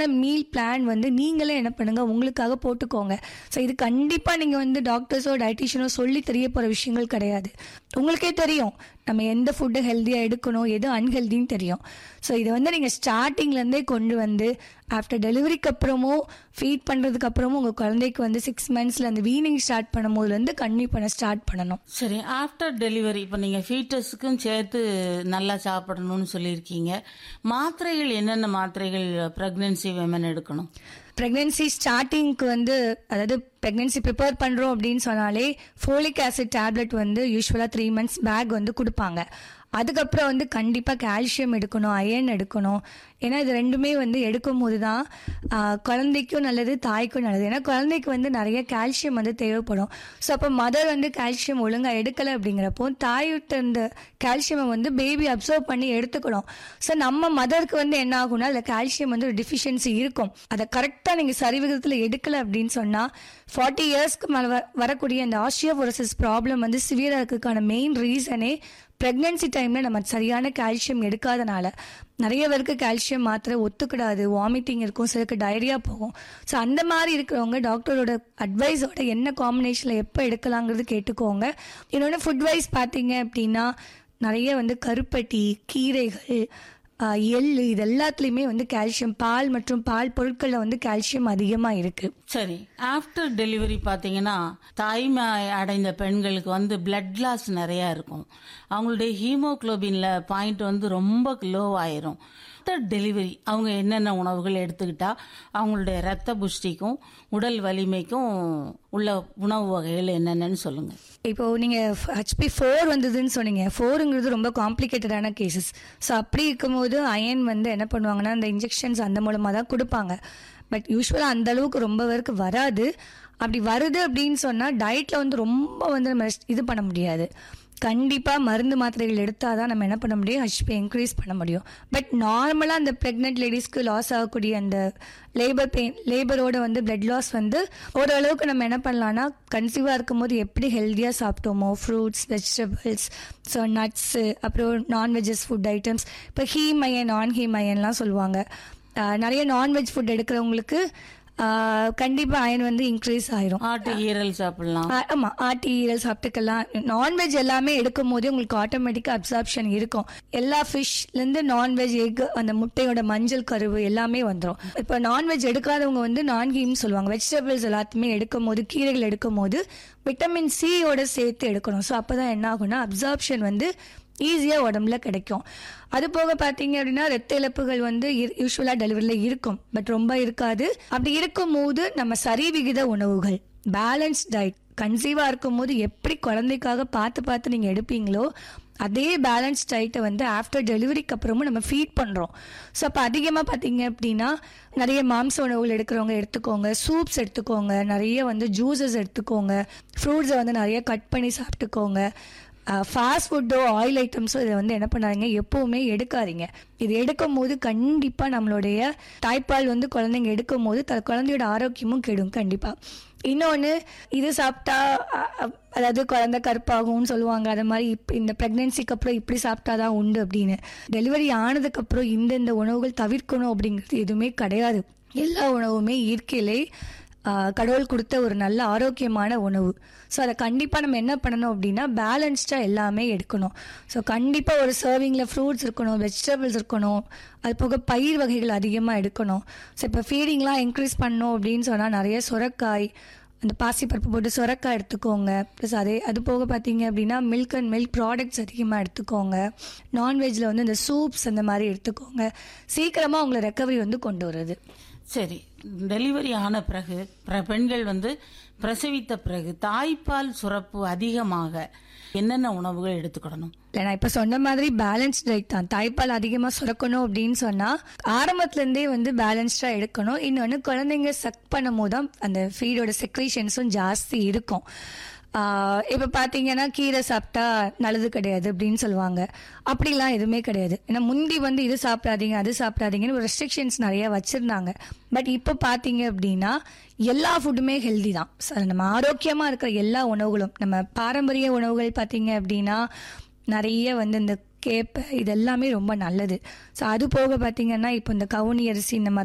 meal plan வந்து நீங்களே என்ன பண்ணுங்க உங்களுக்காக போட்டுக்கோங்க ஸோ இது கண்டிப்பாக நீங்கள் வந்து டாக்டர்ஸோ டயட்டிஷியனோ சொல்லி தெரிய போகிற விஷயங்கள் கிடையாது உங்களுக்கே தெரியும் நம்ம எந்த ஃபுட்டு ஹெல்த்தியாக எடுக்கணும் எது அன்ஹெல்தின்னு தெரியும் ஸோ இதை வந்து நீங்கள் ஸ்டார்டிங்லேருந்தே கொண்டு வந்து ஆஃப்டர் டெலிவரிக்கு அப்புறமும் ஃபீட் பண்ணுறதுக்கு அப்புறமும் உங்கள் குழந்தைக்கு வந்து சிக்ஸ் மந்த்ஸில் அந்த வீனிங் ஸ்டார்ட் பண்ணும் போதுலேருந்து கன்டினியூ பண்ண ஸ்டார்ட் பண்ணணும் சரி ஆஃப்டர் டெலிவரி இப்போ நீங்கள் ஃபீட்டஸுக்கும் சேர்த்து நல்லா சாப்பிடணும்னு சொல்லியிருக்கீங்க மாத்திரைகள் என்னென்ன மாத்திரைகள் ப்ரெக்னென்சி விமன் எடுக்கணும் ப்ரெக்னென்சி ஸ்டார்டிங்க்கு வந்து அதாவது ப்ரெக்னென்சி ப்ரிப்பேர் பண்ணுறோம் அப்படின்னு சொன்னாலே ஃபோலிக் ஆசிட் டேப்லெட் வந்து யூஸ்வலாக த்ரீ மந்த்ஸ் பேக் வந்து கொடுப்பாங்க அதுக்கப்புறம் வந்து கண்டிப்பாக கால்சியம் எடுக்கணும் அயர்ன் எடுக்கணும் ஏன்னா இது ரெண்டுமே வந்து எடுக்கும் போது தான் ஆஹ், குழந்தைக்கும் நல்லது தாய்க்கும் நல்லது ஏன்னா குழந்தைக்கு வந்து நிறைய கால்சியம் வந்து தேவைப்படும் ஸோ அப்போ மதர் வந்து கால்சியம் ஒழுங்காக எடுக்கலை அப்படிங்கிறப்போ தாய்கிட்ட இருந்த கால்சியமை வந்து பேபி அப்சர்வ் பண்ணி எடுத்துக்கணும் ஸோ நம்ம மதருக்கு வந்து என்ன ஆகும்னா அதில் கால்சியம் வந்து ஒரு டிஃபிஷியன்சி இருக்கும் அதை கரெக்டாக நீங்கள் சரிவிகிதத்தில் எடுக்கலை அப்படின்னு சொன்னால் ஃபார்ட்டி இயர்ஸ்க்கு மேலே வரக்கூடிய அந்த ஆஸ்டியோபோரோசிஸ் ப்ராப்ளம் வந்து சிவியராக இருக்கிறதுக்கான மெயின் ரீசனே ப்ரெக்னென்சி டைமில் நம்ம சரியான கால்சியம் எடுக்காதனால நிறைய பேருக்கு கால்சியம் மாத்திரை ஒத்துக்கிடாது வாமிட்டிங் இருக்கும் சிலருக்கு டயரியா போகும் ஸோ அந்த மாதிரி இருக்கிறவங்க டாக்டரோட அட்வைஸோட என்ன காம்பினேஷனில் எப்போ எடுக்கலாங்கிறது கேட்டுக்கோங்க இன்னொன்று ஃபுட் வைஸ் பார்த்தீங்க அப்படின்னா நிறைய வந்து கருப்பட்டி கீரைகள் ஆஹ், எள்ளு இது எல்லாத்துலேயுமே வந்து கால்சியம் பால் மற்றும் பால் பொருட்களில் வந்து கால்சியம் அதிகமாக இருக்குது சரி ஆஃப்டர் டெலிவரி பார்த்தீங்கன்னா தாய்மை அடைந்த பெண்களுக்கு வந்து பிளட் லாஸ் நிறையா இருக்கும் அவங்களுடைய ஹீமோகுளோபின்ல பாயிண்ட் வந்து ரொம்ப லோ ஆயிரும் ஆஃப்டர் டெலிவரி அவங்க என்னென்ன உணவுகள் எடுத்துக்கிட்டா அவங்களுடைய ரத்த புஷ்டிக்கும் உடல் வலிமைக்கும் உள்ள உணவு வகைகள் என்னென்னு சொல்லுங்க இப்போ நீங்கள் ஹெச்பி ஃபோர் வந்ததுன்னு சொன்னீங்க ஃபோருங்கிறது ரொம்ப காம்ப்ளிகேட்டடான கேசஸ் ஸோ அப்படி இருக்கும்போது அயன் வந்து என்ன பண்ணுவாங்கன்னா அந்த இன்ஜெக்ஷன்ஸ் அந்த மூலமாக தான் கொடுப்பாங்க பட் யூஸ்வலாக அந்த அளவுக்கு ரொம்ப பேருக்கு வராது அப்படி வருது அப்படின்னு சொன்னால் டயட்டில் வந்து ரொம்ப வந்து நம்ம இது பண்ண முடியாது கண்டிப்பாக மருந்து மாத்திரைகள் எடுத்தால் தான் நம்ம என்ன பண்ண முடியும் ஹெச்பி இன்க்ரீஸ் பண்ண முடியும் பட் நார்மலாக அந்த ப்ரெக்னென்ட் லேடிஸ்க்கு லாஸ் ஆகக்கூடிய அந்த லேபர் பெயின் லேபரோட வந்து பிளட் லாஸ் வந்து ஓரளவுக்கு நம்ம என்ன பண்ணலாம்னா கன்சீவாக இருக்கும்போது எப்படி ஹெல்த்தியாக சாப்பிட்டோமோ ஃப்ரூட்ஸ் வெஜிடபிள்ஸ் ஸோ நட்ஸு அப்புறம் நான்வெஜ்ஜஸ் ஃபுட் ஐட்டம்ஸ் இப்போ ஹீம் அயன் நான் ஹீம் அயன்லாம் சொல்லுவாங்க ஆஹ் நிறைய நான்வெஜ் ஃபுட் எடுக்கிறவங்களுக்கு கண்டிப்பாக அயன் வந்து இன்க்ரீஸ் ஆயிரும் ஆட்டு ஈரல் சாப்பிடலாம் ஆ- ஆமா ஆட்டி ஈரல் சாப்பிட்டுக்கலாம் நான்வெஜ் எல்லாமே எடுக்கும் போதே உங்களுக்கு ஆட்டோமேட்டிக்கா அப்சார்ப்ஷன் இருக்கும் எல்லா ஃபிஷ்ல இருந்து நான்வெஜ் எக் அந்த முட்டையோட மஞ்சள் கருவு எல்லாமே வந்துடும் இப்போ நான்வெஜ் எடுக்காதவங்க வந்து நான்கீம்னு சொல்லுவாங்க வெஜிடபிள்ஸ் எல்லாத்தையுமே எடுக்கும் போது கீரைகள் எடுக்கும் போது விட்டமின் சியோட சேர்த்து எடுக்கணும் ஸோ அப்பதான் என்ன ஆகும்னா அப்சார்ப்ஷன் வந்து ஈஸியாக உடம்புல கிடைக்கும் அது போக பார்த்தீங்க அப்படின்னா ரத்த இழப்புகள் வந்து யூஸ்வலாக டெலிவரியில் இருக்கும் பட் ரொம்ப இருக்காது அப்படி இருக்கும்போது நம்ம சரிவிகித உணவுகள் பேலன்ஸ் டயட் கன்சீவாக இருக்கும்போது எப்படி குழந்தைக்காக பார்த்து பார்த்து நீங்கள் எடுப்பீங்களோ அதே பேலன்ஸ் டயட்டை வந்து ஆஃப்டர் டெலிவரிக்கு அப்புறமும் நம்ம ஃபீட் பண்ணுறோம் ஸோ அப்போ அதிகமாக பார்த்தீங்க அப்படின்னா நிறைய மாംச உணவுகள் எடுக்கிறவங்க எடுத்துக்கோங்க சூப்ஸ் எடுத்துக்கோங்க நிறைய வந்து ஜூஸஸ் எடுத்துக்கோங்க ஃப்ரூட்ஸை வந்து நிறைய கட் பண்ணி சாப்பிட்டுக்கோங்க ஃபாஸ்ட் ஃபுட்டோ ஆயில் ஐட்டம்ஸோ இதை வந்து என்ன பண்ணாதீங்க எப்போவுமே எடுக்காதீங்க இது எடுக்கும் போது கண்டிப்பாக நம்மளுடைய தாய்ப்பால் வந்து குழந்தைங்க எடுக்கும் போது த குழந்தையோட ஆரோக்கியமும் கெடும் கண்டிப்பாக இன்னொன்று இது சாப்பிட்டா அ- அ- அதாவது குழந்தை கருப்பாகும்னு சொல்லுவாங்க அது மாதிரி இப்போ இந்த ப்ரெக்னென்சிக்கு அப்புறம் இப்படி சாப்பிட்டா தான் உண்டு அப்படின்னு டெலிவரி ஆனதுக்கப்புறம் இந்தந்த உணவுகள் தவிர்க்கணும் அப்படிங்கிறது எதுவுமே கிடையாது எல்லா உணவுமே இயற்கையிலே ஆஹ் கடவுள் கொடுத்த ஒரு நல்ல ஆரோக்கியமான உணவு ஸோ அதை கண்டிப்பாக நம்ம என்ன பண்ணணும் அப்படின்னா பேலன்ஸ்டாக எல்லாமே எடுக்கணும் ஸோ கண்டிப்பாக ஒரு சர்விங்கில் ஃப்ரூட்ஸ் இருக்கணும் வெஜிடபிள்ஸ் இருக்கணும் அது போக பயிர் வகைகள் அதிகமாக எடுக்கணும் ஸோ இப்போ ஃபீடிங்லாம் இன்க்ரீஸ் பண்ணோம் அப்படின்னு சொன்னால் நிறைய சுரக்காய் அந்த பாசிப்பருப்பு போட்டு சுரக்காய் எடுத்துக்கோங்க ப்ளஸ் அதே அது போக பார்த்தீங்க அப்படின்னா மில்க் அண்ட் மில்க் ப்ராடக்ட்ஸ் அதிகமாக எடுத்துக்கோங்க நான்வெஜ்ஜில் வந்து இந்த சூப்ஸ் அந்த மாதிரி எடுத்துக்கோங்க சீக்கிரமாக உங்களை ரெக்கவரி வந்து கொண்டு வருது சரி டெலிவரி ஆன பிறகு பிற- பெண்கள் வந்து பிரசவித்த பிறகு தாய்ப்பால் சுரப்பு அதிகமாக என்னென்ன உணவுகள் எடுத்துக்கிடணும் இல்லை நான் இப்போ சொன்ன மாதிரி பேலன்ஸ் டயட் தான் தாய்ப்பால் அதிகமாக சுரக்கணும் அப்படின்னு சொன்னால் ஆரம்பத்துலேருந்தே வந்து பேலன்ஸ்டாக எடுக்கணும் இன்னொன்று குழந்தைங்க சக் பண்ணும் போது தான் அந்த ஃபீடோட செக்ரேஷன்ஸும் ஜாஸ்தி இருக்கும் இப்போ பார்த்தீங்கன்னா கீரை சாப்பிட்டா நல்லது கிடையாது அப்படின்னு சொல்லுவாங்க அப்படிலாம் எதுவுமே கிடையாது ஏன்னா முந்தி வந்து இது சாப்பிடாதீங்க அது சாப்பிடாதீங்கன்னு ஒரு ரெஸ்ட்ரிக்ஷன்ஸ் நிறைய வச்சுருந்தாங்க பட் இப்போ பார்த்தீங்க அப்படின்னா எல்லா ஃபுட்டுமே ஹெல்தி தான் So, நம்ம ஆரோக்கியமாக இருக்கிற எல்லா உணவுகளும் நம்ம பாரம்பரிய உணவுகள் பார்த்தீங்க அப்படின்னா நிறைய வந்து இந்த கேப்பை இது எல்லாமே ரொம்ப நல்லது ஸோ அது போக பார்த்தீங்கன்னா இப்போ இந்த கவுனி அரிசி இந்த மாதிரி